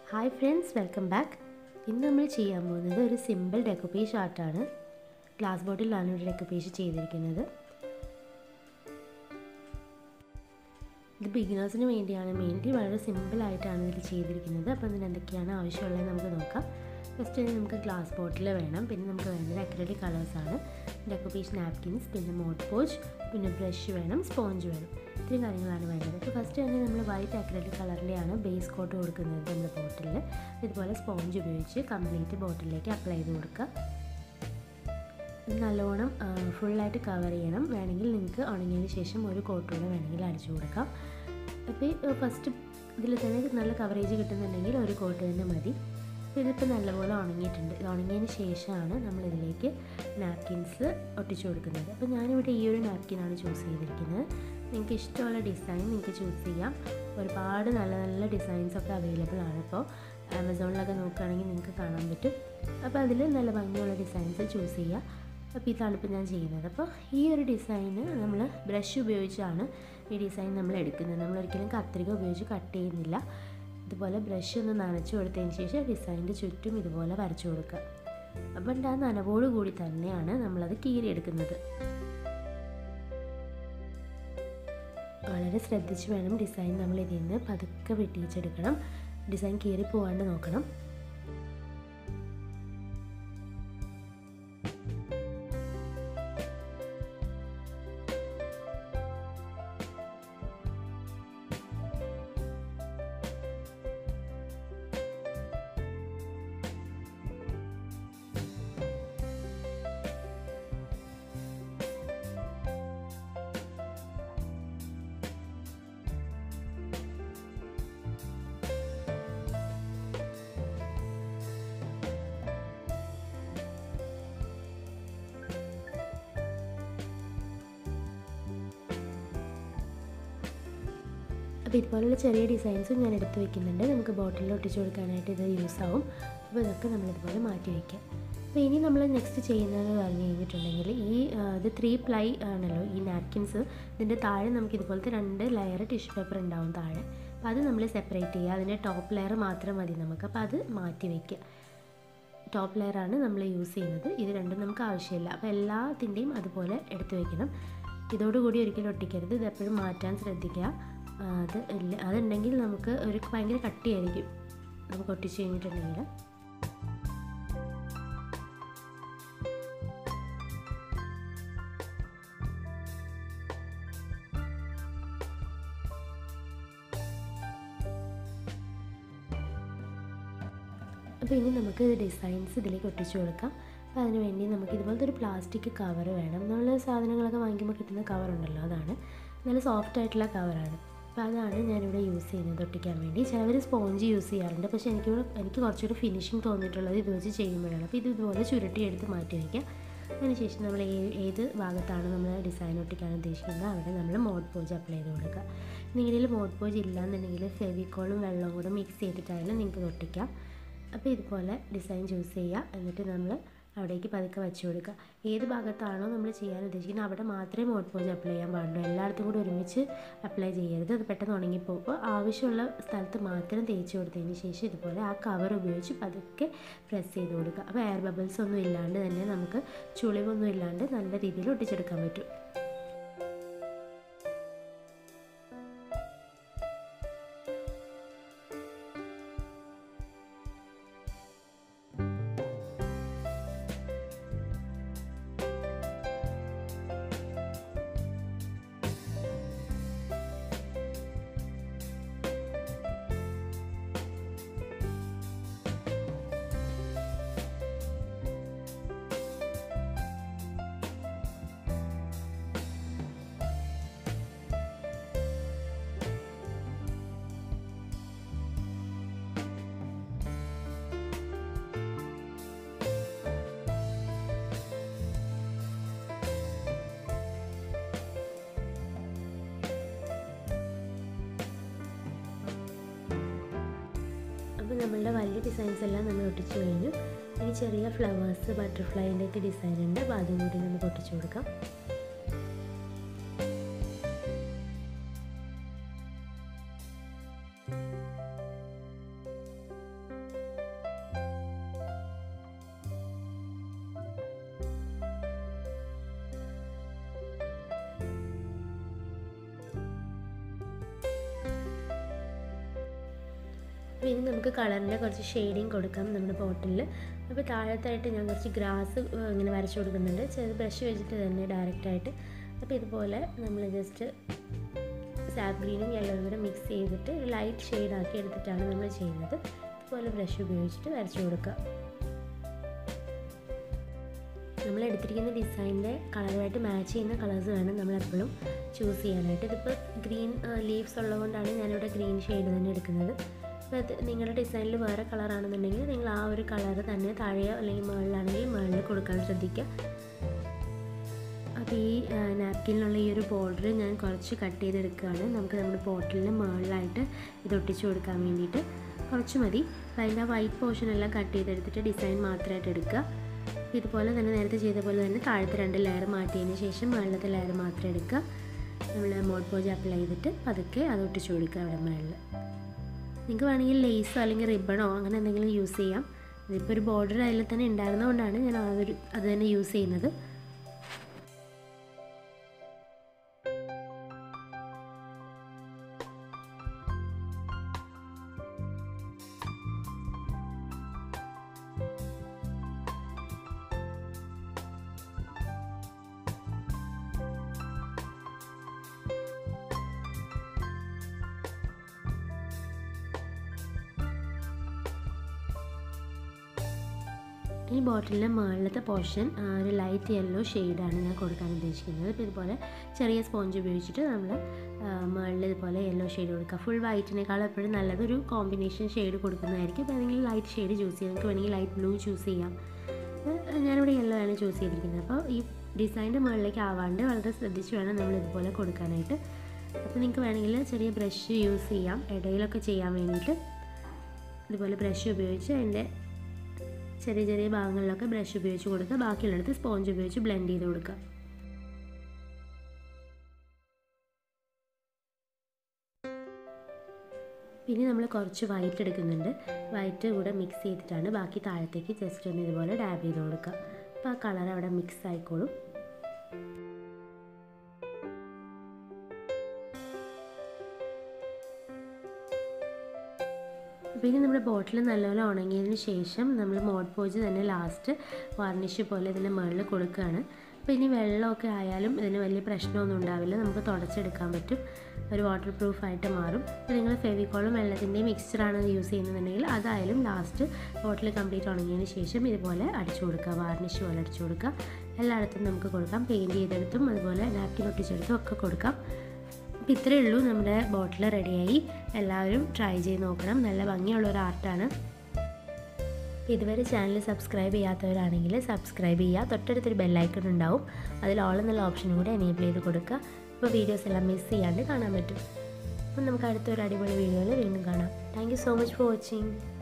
hi friends welcome back ഇന്ന് നമ്മൾ ചെയ്യാൻ പോകുന്നത് ഒരു സിമ്പിൾ ഡെക്കോപ്പേജ് ആർട്ടാണ് ഗ്ലാസ് ബോട്ടിലാണ് ഒരു ഡെക്കോപ്പേജ് ചെയ്തിരിക്കുന്നത് ഇത് ബിഗിനേഴ്സിന് വേണ്ടിയാണ് മെയിൻലി വളരെ സിമ്പിളായിട്ടാണ് ഇതിൽ ചെയ്തിരിക്കുന്നത് അപ്പോൾ അതിന് എന്തൊക്കെയാണ് ആവശ്യമുള്ളത് നമുക്ക് നോക്കാം ഫസ്റ്റ് നമുക്ക് ഗ്ലാസ് ബോട്ടിൽ വേണം പിന്നെ നമുക്ക് വേണ്ടത് അക്രലിക് കളേഴ്സാണ് ഡെക്കോപ്പേഷൻ നാപ്കിൻസ് പിന്നെ മോട്ട് പോച്ച് പിന്നെ ബ്രഷ് വേണം സ്പോഞ്ച് വേണം ഇത്രയും കാര്യങ്ങളാണ് വേണ്ടത് അപ്പോൾ ഫസ്റ്റ് തന്നെ നമ്മൾ വൈറ്റ് അക്രലിക് കളറിലെയാണ് ബേസ് കോട്ട് കൊടുക്കുന്നത് നമ്മുടെ ബോട്ടിലിൽ ഇതുപോലെ സ്പോഞ്ച് ഉപയോഗിച്ച് കംപ്ലീറ്റ് ബോട്ടിലേക്ക് അപ്ലൈ ചെയ്ത് കൊടുക്കുക നല്ലോണം ഫുള്ളായിട്ട് കവർ ചെയ്യണം വേണമെങ്കിൽ നിങ്ങൾക്ക് ഉണങ്ങിയതിന് ശേഷം ഒരു കോട്ടൂടെ വേണമെങ്കിൽ അടിച്ചു കൊടുക്കാം അപ്പോൾ ഫസ്റ്റ് ഇതിൽ തന്നെ നല്ല കവറേജ് കിട്ടുന്നുണ്ടെങ്കിൽ ഒരു കോട്ട് തന്നെ മതി അപ്പോൾ ഇതിപ്പോൾ നല്ലപോലെ ഉണങ്ങിയിട്ടുണ്ട് ഇത് ഉണങ്ങിയതിന് ശേഷമാണ് നമ്മളിതിലേക്ക് നാപ്കിൻസ് ഒട്ടിച്ചു കൊടുക്കുന്നത് അപ്പോൾ ഞാനിവിടെ ഈ ഒരു നാപ്കിനാണ് ചൂസ് ചെയ്തിരിക്കുന്നത് നിങ്ങൾക്ക് ഇഷ്ടമുള്ള ഡിസൈൻ നിങ്ങൾക്ക് ചൂസ് ചെയ്യാം ഒരുപാട് നല്ല നല്ല ഡിസൈൻസൊക്കെ അവൈലബിൾ ആണ് ഇപ്പോൾ ആമസോണിലൊക്കെ നോക്കുകയാണെങ്കിൽ നിങ്ങൾക്ക് കാണാൻ പറ്റും അപ്പോൾ അതിൽ നല്ല ഭംഗിയുള്ള ഡിസൈൻസ് ചൂസ് ചെയ്യുക അപ്പോൾ ഇതാണ് ഇപ്പോൾ ഞാൻ ചെയ്യുന്നത് അപ്പോൾ ഈ ഒരു ഡിസൈന് നമ്മൾ ബ്രഷ് ഉപയോഗിച്ചാണ് ഈ ഡിസൈൻ നമ്മൾ എടുക്കുന്നത് നമ്മൾ ഒരിക്കലും കത്രിക ഉപയോഗിച്ച് കട്ട് ചെയ്യുന്നില്ല ഇതുപോലെ ബ്രഷ് ഒന്ന് നനച്ചു കൊടുത്തതിന് ശേഷം ഡിസൈനിൻ്റെ ചുറ്റും ഇതുപോലെ വരച്ചു കൊടുക്കുക അപ്പം ആ നനവോട് കൂടി തന്നെയാണ് നമ്മളത് കീറിയെടുക്കുന്നത് വളരെ ശ്രദ്ധിച്ച് വേണം ഡിസൈൻ നമ്മൾ ഇതിൽ നിന്ന് പതുക്കെ വെട്ടിച്ചെടുക്കണം ഡിസൈൻ കീറി പോകാണ്ട് നോക്കണം അപ്പോൾ ഇതുപോലുള്ള ചെറിയ ഡിസൈൻസും ഞാൻ എടുത്ത് വെക്കുന്നുണ്ട് നമുക്ക് ബോട്ടിലിൽ ഒട്ടിച്ചു കൊടുക്കാനായിട്ട് ഇത് യൂസ് ആവും അപ്പോൾ ഇതൊക്കെ നമ്മളിതുപോലെ മാറ്റി വയ്ക്കാം അപ്പോൾ ഇനി നമ്മൾ നെക്സ്റ്റ് ചെയ്യുന്നതെന്ന് പറഞ്ഞു കഴിഞ്ഞിട്ടുണ്ടെങ്കിൽ ഈ ഇത് ത്രീ പ്ലൈ ആണല്ലോ ഈ നാപ്കിൻസ് ഇതിൻ്റെ താഴെ നമുക്ക് ഇതുപോലത്തെ രണ്ട് ലെയർ ടിഷ്യൂ പേപ്പർ ഉണ്ടാവും താഴെ അപ്പോൾ അത് നമ്മൾ സെപ്പറേറ്റ് ചെയ്യുക അതിൻ്റെ ടോപ്പ് ലെയർ മാത്രം മതി നമുക്ക് അപ്പോൾ അത് മാറ്റി വയ്ക്കുക ടോപ്പ് ലെയറാണ് നമ്മൾ യൂസ് ചെയ്യുന്നത് ഇത് രണ്ടും നമുക്ക് ആവശ്യമില്ല അപ്പോൾ എല്ലാത്തിൻ്റെയും അതുപോലെ എടുത്തു വയ്ക്കണം ഇതോടുകൂടി ഒരിക്കലും ഒട്ടിക്കരുത് ഇത് എപ്പോഴും മാറ്റാൻ ശ്രദ്ധിക്കുക അത് ഇല്ല അതുണ്ടെങ്കിൽ നമുക്ക് ഒരു ഭയങ്കര കട്ടിയായിരിക്കും നമുക്ക് ഒട്ടിച്ച് കഴിഞ്ഞിട്ടുണ്ടെങ്കിൽ അപ്പോൾ ഇനി നമുക്ക് ഡിസൈൻസ് ഇതിലേക്ക് ഒട്ടിച്ചു കൊടുക്കാം അപ്പോൾ അതിന് വേണ്ടി നമുക്ക് ഇതുപോലത്തെ ഒരു പ്ലാസ്റ്റിക് കവർ വേണം നമ്മൾ സാധനങ്ങളൊക്കെ വാങ്ങിക്കുമ്പോൾ കിട്ടുന്ന കവർ ഉണ്ടല്ലോ അതാണ് നല്ല സോഫ്റ്റ് ആയിട്ടുള്ള കവറാണ് അപ്പോൾ അതാണ് ഞാനിവിടെ യൂസ് ചെയ്യുന്നത് ഒട്ടിക്കാൻ വേണ്ടി ചിലവർ സ്പോഞ്ച് യൂസ് ചെയ്യാറുണ്ട് പക്ഷേ എനിക്ക് എനിക്ക് കുറച്ചുകൂടി ഫിനിഷിങ് തോന്നിയിട്ടുള്ളത് ഇത് വെച്ച് ചെയ്യുമ്പോഴാണ് അപ്പോൾ ഇത് ഇതുപോലെ ചുരുട്ടി എടുത്ത് മാറ്റി വയ്ക്കുക അതിനുശേഷം നമ്മൾ ഏത് ഭാഗത്താണ് നമ്മൾ ഡിസൈൻ ഒട്ടിക്കാൻ ഉദ്ദേശിക്കുന്നത് അവിടെ നമ്മൾ മോഡ് പോജ് അപ്ലൈ ചെയ്ത് കൊടുക്കുക നിങ്ങളുടെ മോഡ് പോജ് ഇല്ലാന്നുണ്ടെങ്കിൽ ഫെവിക്കോളും വെള്ളവും കൂടെ മിക്സ് ചെയ്തിട്ടായാലും നിങ്ങൾക്ക് ഇത് ഒട്ടിക്കാം അപ്പോൾ ഇതുപോലെ ഡിസൈൻ ചൂസ് ചെയ്യുക എന്നിട്ട് നമ്മൾ അവിടേക്ക് പതുക്കെ വെച്ച് കൊടുക്കുക ഏത് ഭാഗത്താണോ നമ്മൾ ചെയ്യാൻ ഉദ്ദേശിക്കുന്നത് അവിടെ മാത്രമേ മോട്ട് പോജ് അപ്ലൈ ചെയ്യാൻ പാടുള്ളൂ എല്ലായിടത്തും കൂടി ഒരുമിച്ച് അപ്ലൈ ചെയ്യരുത് അത് പെട്ടെന്ന് ഉണങ്ങിപ്പോകുമ്പോൾ ആവശ്യമുള്ള സ്ഥലത്ത് മാത്രം തേച്ച് കൊടുത്തതിന് ശേഷം ഇതുപോലെ ആ കവർ ഉപയോഗിച്ച് പതുക്കെ പ്രസ് ചെയ്ത് കൊടുക്കുക അപ്പോൾ എയർ ബബിൾസ് ഒന്നും ഇല്ലാണ്ട് തന്നെ നമുക്ക് ചുളിവൊന്നും ഇല്ലാണ്ട് നല്ല രീതിയിൽ ഒട്ടിച്ചെടുക്കാൻ പറ്റും അപ്പോൾ നമ്മളുടെ വലിയ ഡിസൈൻസ് എല്ലാം നമ്മൾ ഒട്ടിച്ചു കഴിഞ്ഞു ഇനി ചെറിയ ഫ്ലവേഴ്സ് ബട്ടർഫ്ലൈൻ്റെ ഒക്കെ ഡിസൈൻ ഉണ്ട് അപ്പോൾ അതും കൂടി നമുക്ക് ഒട്ടിച്ചു കൊടുക്കാം അപ്പോൾ ഇനി നമുക്ക് കളറിൻ്റെ കുറച്ച് ഷെയ്ഡിങ് കൊടുക്കാം നമ്മുടെ ബോട്ടിലിൽ അപ്പോൾ താഴത്തായിട്ട് ഞാൻ കുറച്ച് ഗ്രാസ് ഇങ്ങനെ വരച്ചു കൊടുക്കുന്നുണ്ട് ചെറിയ ബ്രഷ് വെച്ചിട്ട് തന്നെ ഡയറക്റ്റായിട്ട് അപ്പോൾ ഇതുപോലെ നമ്മൾ ജസ്റ്റ് സാപ്പ് ഗ്രീനും യെല്ലോയും കൂടെ മിക്സ് ചെയ്തിട്ട് ഒരു ലൈറ്റ് ഷെയ്ഡാക്കി എടുത്തിട്ടാണ് നമ്മൾ ചെയ്യുന്നത് ഇതുപോലെ ബ്രഷ് ഉപയോഗിച്ചിട്ട് വരച്ചു കൊടുക്കുക നമ്മൾ എടുത്തിരിക്കുന്ന ഡിസൈനിൻ്റെ കളറുമായിട്ട് മാച്ച് ചെയ്യുന്ന കളേഴ്സ് വേണം നമ്മൾ എപ്പോഴും ചൂസ് ചെയ്യാനായിട്ട് ഇതിപ്പോൾ ഗ്രീൻ ലീവ്സ് ഉള്ളതുകൊണ്ടാണ് ഞാനിവിടെ ഗ്രീൻ ഷെയ്ഡ് തന്നെ എടുക്കുന്നത് അപ്പോൾ അത് നിങ്ങളുടെ ഡിസൈനിൽ വേറെ കളറാണെന്നുണ്ടെങ്കിൽ നിങ്ങൾ ആ ഒരു കളർ തന്നെ താഴെയോ അല്ലെങ്കിൽ മുകളിലാണെങ്കിൽ മുകളിൽ കൊടുക്കാൻ ശ്രദ്ധിക്കുക അപ്പോൾ ഈ നാപ്കിനിലുള്ള ഈ ഒരു ബോർഡർ ഞാൻ കുറച്ച് കട്ട് ചെയ്തെടുക്കുകയാണ് നമുക്ക് നമ്മുടെ ബോട്ടിലിന് മുകളിലായിട്ട് ഇത് ഒട്ടിച്ചു കൊടുക്കാൻ വേണ്ടിയിട്ട് കുറച്ച് മതി അപ്പോൾ അതിൻ്റെ ആ വൈറ്റ് പോർഷൻ എല്ലാം കട്ട് ചെയ്തെടുത്തിട്ട് ഡിസൈൻ മാത്രമായിട്ട് എടുക്കുക ഇതുപോലെ തന്നെ നേരത്തെ ചെയ്ത പോലെ തന്നെ താഴത്തെ രണ്ട് ലെയർ മാറ്റിയതിന് ശേഷം മുകളിലത്തെ ലെയർ മാത്രം എടുക്കുക നമ്മൾ മോഡ് പോജ് അപ്ലൈ ചെയ്തിട്ട് പതുക്കെ അത് ഒട്ടിച്ചു കൊടുക്കുക അവിടെ മുകളിൽ നിങ്ങൾക്ക് വേണമെങ്കിൽ ലേസോ അല്ലെങ്കിൽ റിബണോ അങ്ങനെ എന്തെങ്കിലും യൂസ് ചെയ്യാം ഇതിപ്പോൾ ഒരു ബോർഡർ അതിൽ തന്നെ ഉണ്ടായിരുന്നതുകൊണ്ടാണ് ഞാൻ ആ ഒരു അത് തന്നെ യൂസ് ചെയ്യുന്നത് ഈ ബോട്ടിലിൻ്റെ മുകളിലത്തെ പോർഷൻ ഒരു ലൈറ്റ് യെല്ലോ ഷെയ്ഡാണ് ഞാൻ കൊടുക്കാൻ ഉദ്ദേശിക്കുന്നത് ഇപ്പോൾ ഇതുപോലെ ചെറിയ സ്പോഞ്ച് ഉപയോഗിച്ചിട്ട് നമ്മൾ മുകളിൽ ഇതുപോലെ യെല്ലോ ഷെയ്ഡ് കൊടുക്കുക ഫുൾ വൈറ്റിനേക്കാളും എപ്പോഴും നല്ലത് ഒരു കോമ്പിനേഷൻ ഷെയ്ഡ് കൊടുക്കുന്നതായിരിക്കും അപ്പോൾ ഏതെങ്കിലും ലൈറ്റ് ഷെയ്ഡ് ചൂസ് ചെയ്യാം നിങ്ങൾക്ക് വേണമെങ്കിൽ ലൈറ്റ് ബ്ലൂ ചൂസ് ചെയ്യാം ഞാനിവിടെ യെല്ലോ ആണ് ചൂസ് ചെയ്തിരിക്കുന്നത് അപ്പോൾ ഈ ഡിസൈൻ്റെ മുകളിലേക്ക് ആവാണ്ട് വളരെ ശ്രദ്ധിച്ച് വേണം നമ്മൾ ഇതുപോലെ കൊടുക്കാനായിട്ട് അപ്പോൾ നിങ്ങൾക്ക് വേണമെങ്കിൽ ചെറിയ ബ്രഷ് യൂസ് ചെയ്യാം ഇടയിലൊക്കെ ചെയ്യാൻ വേണ്ടിയിട്ട് ഇതുപോലെ ബ്രഷ് ഉപയോഗിച്ച് അതിൻ്റെ ചെറിയ ചെറിയ ഭാഗങ്ങളിലൊക്കെ ബ്രഷ് ഉപയോഗിച്ച് കൊടുക്കുക ബാക്കിയുള്ളിടത്ത് സ്പോഞ്ച് ഉപയോഗിച്ച് ബ്ലെൻഡ് ചെയ്ത് കൊടുക്കുക പിന്നെ നമ്മൾ കുറച്ച് വൈറ്റ് എടുക്കുന്നുണ്ട് വൈറ്റ് കൂടെ മിക്സ് ചെയ്തിട്ടാണ് ബാക്കി താഴത്തേക്ക് ജസ്റ്റ് ഒന്ന് ഇതുപോലെ ഡാബ് ചെയ്ത് കൊടുക്കുക അപ്പോൾ ആ കളർ അവിടെ മിക്സ് ആയിക്കോളും പിന്നെ നമ്മുടെ ബോട്ടിൽ നല്ലപോലെ ഉണങ്ങിയതിന് ശേഷം നമ്മൾ മോഡ് പോജ് തന്നെ ലാസ്റ്റ് വാർണിഷ് പോലെ ഇതിൻ്റെ മുകളിൽ കൊടുക്കുകയാണ് അപ്പോൾ ഇനി വെള്ളമൊക്കെ ആയാലും ഇതിന് വലിയ പ്രശ്നമൊന്നും ഉണ്ടാവില്ല നമുക്ക് തുടച്ചെടുക്കാൻ പറ്റും ഒരു വാട്ടർ പ്രൂഫ് ആയിട്ട് മാറും അപ്പോൾ നിങ്ങൾ ഫെവിക്കോളും വെള്ളത്തിൻ്റെയും മിക്സ്ചറാണ് യൂസ് ചെയ്യുന്നുണ്ടെങ്കിൽ അതായാലും ലാസ്റ്റ് ബോട്ടിൽ കംപ്ലീറ്റ് ഉണങ്ങിയതിന് ശേഷം ഇതുപോലെ അടിച്ചു കൊടുക്കുക വാർണിഷ് പോലെ അടിച്ചു കൊടുക്കുക എല്ലായിടത്തും നമുക്ക് കൊടുക്കാം പെയിൻറ്റ് ചെയ്തെടുത്തും അതുപോലെ നാപ്കിൻ ഒട്ടിച്ചെടുത്തും ഒക്കെ കൊടുക്കാം അപ്പോൾ ഇത്രയേ ഉള്ളൂ നമ്മുടെ ബോട്ടിൽ റെഡിയായി എല്ലാവരും ട്രൈ ചെയ്ത് നോക്കണം നല്ല ഭംഗിയുള്ള ഒരു ആർട്ടാണ് ഇതുവരെ ചാനൽ സബ്സ്ക്രൈബ് ചെയ്യാത്തവരാണെങ്കിൽ സബ്സ്ക്രൈബ് ചെയ്യുക തൊട്ടടുത്തൊരു ബെല്ലൈക്കൺ ഉണ്ടാവും അതിൽ ഓൾ എന്നുള്ള ഓപ്ഷനും കൂടെ എനേബിൾ ചെയ്ത് കൊടുക്കുക അപ്പോൾ വീഡിയോസ് എല്ലാം മിസ് ചെയ്യാണ്ട് കാണാൻ പറ്റും അപ്പം നമുക്ക് അടുത്തൊരു അടിപൊളി വീഡിയോയിൽ വീണ്ടും കാണാം thank so much for watching